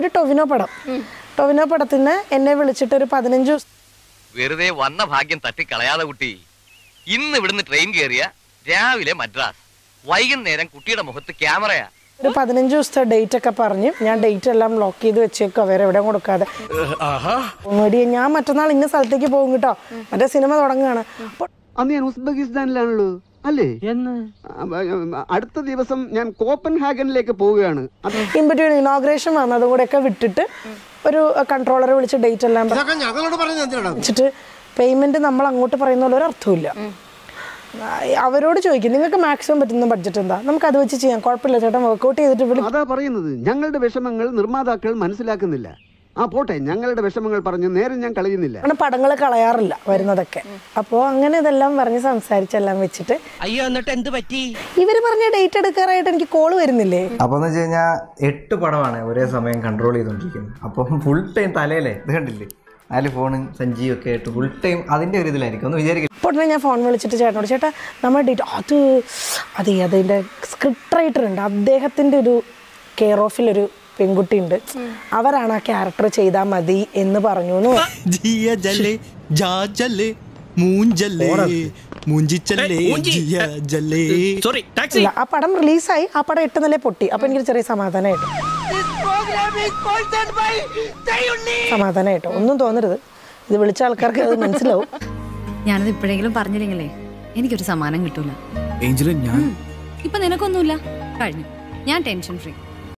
ഒരു ടൊവിനോ പടം ടൊവിനോ പടത്തിന് എന്നെ വിളിച്ചിട്ട് ഒരു പതിനഞ്ച് ദിവസം വെറുതെ വന്ന ഭാഗ്യം തട്ടിക്കളയാതെ കുട്ടി ഇന്ന് ഇവിടുന്ന് ട്രെയിൻ കയറിയ രാവിലെ മദ്രാസ് വൈകുന്നേരം കുട്ടിയുടെ മുഖത്ത് ക്യാമറയാ ഒരു പതിനഞ്ച് ദിവസത്തെ ഡേറ്റ് ഒക്കെ പറഞ്ഞ് ഞാൻ ഡേറ്റ് എല്ലാം ലോക്ക് ചെയ്ത് വെച്ചേക്കോ വേറെ എവിടെ കൊടുക്കാതെ ഒന്നുകൂടി ഞാൻ മറ്റന്നാൾ ഇന്ന സ്ഥലത്തേക്ക് പോകും കേട്ടോ മറ്റേ സിനിമ തുടങ്ങുകയാണ് അപ്പോൾ അന്ന് ഞാൻ ഉസ്ബെക്കിസ്ഥാനിലാണല്ലോ അല്ലേ എന്ന് അടുത്ത ദിവസം ഞാൻ കോപ്പൻ ഹാഗനിലേക്ക് പോവുകയാണ് അത് ഇൻ ബിറ്റ്വീൻ ഇനോഗ്രേഷൻ വന്നതും കൂടെ ഒക്കെ വിട്ടിട്ട് ഒരു കൺട്രോളറെ വിളിച്ച് ഡേറ്റ് എല്ലാം പറ- ഞങ്ങളോട് പറഞ്ഞത് എന്തിനാണ് വെച്ചിട്ട് പേയ്മെന്റ് നമ്മൾ അങ്ങോട്ട് പറയുന്ന പോലെ ഒരു അർത്ഥമില്ല ആ, അവരോട് ചോദിക്കും നിങ്ങൾക്ക് മാക്സിമം പറ്റുന്ന ബഡ്ജറ്റ് എന്താ നമുക്ക് അത് വെച്ച് ചെയ്യാം കുഴപ്പമില്ല ചേട്ടൻ വർക്കൗട്ട് ചെയ്തിട്ട് വിളി അതാ പറയുന്നത് ഞങ്ങളുടെ വിഷമങ്ങൾ നിർമ്മാതാക്കൾ മനസ്സിലാക്കുന്നില്ല ആ പോട്ടെ ഞങ്ങളുടെ വിഷമങ്ങൾ പറഞ്ഞ് നേരെ ഞാൻ കളയുന്നില്ല അങ്ങനെ പടങ്ങൾ കളയാറില്ല വരുന്നതൊക്കെ അപ്പോൾ അങ്ങനെ ഇതെല്ലാം പറഞ്ഞ് സംസാരിച്ചെല്ലാം വെച്ചിട്ട് അയ്യോ എന്നിട്ട് എന്ത് പറ്റി ഇവർ പറഞ്ഞ ഡേറ്റ് എടുക്കാറായിട്ട് എനിക്ക് കോള് വരുന്നില്ലേ അപ്പോൾ എന്ന് വെച്ച് കഴിഞ്ഞാൽ എട്ട് പടമാണ് ഒരേ സമയം കൺട്രോൾ ചെയ്തുകൊണ്ടിരിക്കുന്നത് അപ്പം ഫുൾ ടൈം തലയിലേ ഇത് കണ്ടില്ലേ നാല് ഫോണും സഞ്ചിയും ഒക്കെ ആയിട്ട് ഫുൾ ടൈം അതിൻ്റെ ഒരു ഇതിലായിരിക്കും ഒന്ന് വിചാരിക്കും അപ്പോൾ ഉടനെ ഞാൻ ഫോൺ വിളിച്ചിട്ട് ചേട്ടനോട് ചേട്ടാ നമ്മുടെ ഡേറ്റ് അത് അതെ അതിൻ്റെ സ്ക്രിപ്റ്റ് റൈറ്റർ ഉണ്ട് അദ്ദേഹത്തിൻ്റെ ഒരു കെയർ ഓഫിലൊരു പെൺകുട്ടി ഉണ്ട് അവരാണ് ആ ക്യാരക്ടർ ചെയ്താൽ മതി എന്ന് പറഞ്ഞു എന്ന് ജിയ ജല്ലേ ജാ ജല്ലേ മൂഞ്ചല്ലേ മൂഞ്ചിച്ചല്ലേ ജിയ ജല്ലേ സോറി ടാക്സി ഇല്ല ആ പടം റിലീസായി ആ പടം എട്ട് നില പൊട്ടി അപ്പൊ എനിക്കൊരു ചെറിയ സമാധാനമായിട്ട് സമാധാനമായിട്ടോ ഒന്നും തോന്നരുത് ഇത് വിളിച്ച ആൾക്കാർക്ക് അത് മനസ്സിലാവും ഞാനത് ഇപ്പോഴെങ്കിലും പറഞ്ഞില്ലെങ്കിലേ എനിക്കൊരു സമ്മാനം കിട്ടൂല ഏഞ്ചലും ഞാൻ ഇപ്പൊ നിനക്കൊന്നുമില്ല കഴിഞ്ഞു ഞാൻ ടെൻഷൻ ഫ്രീ